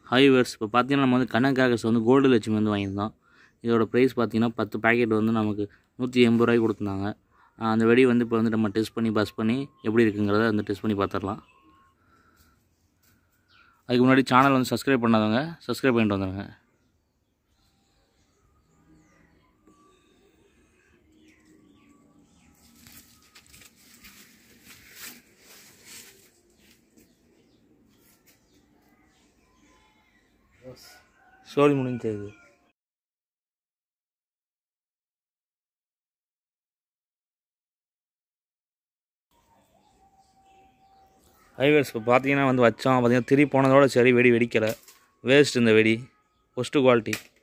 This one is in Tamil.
ஹைவர்ஸ் இப்போ பார்த்தீங்கன்னா நம்ம வந்து கனகாகஸ் வந்து கோல்டு லட்சுமி வந்து வாங்கியிருந்தோம் இதோட ப்ரைஸ் பார்த்தீங்கன்னா பத்து பேக்கெட் வந்து நமக்கு நூற்றி எண்பது ரூபாய்க்கு கொடுத்துருந்தாங்க ஆஹ் அந்த வெடி வந்து இப்போ வந்து நம்ம டெஸ்ட் பண்ணி பஸ் பண்ணி எப்படி இருக்குங்கிறத வந்து டெஸ்ட் பண்ணி பார்த்துடலாம் அதுக்கு முன்னாடி சேனல் வந்து சப்ஸ்கிரைப் பண்ணாதவங்க சப்ஸ்கிரைப் பண்ணிட்டு வந்துடுங்க சோழி முடிஞ்சது ஹைவேஸ் இப்போ பார்த்தீங்கன்னா வந்து வச்சோம் பார்த்தீங்கன்னா திரி போனதோட சரி வெடி வெடிக்கலை வேஸ்ட் இந்த வெடி ஒஸ்ட்டு குவாலிட்டி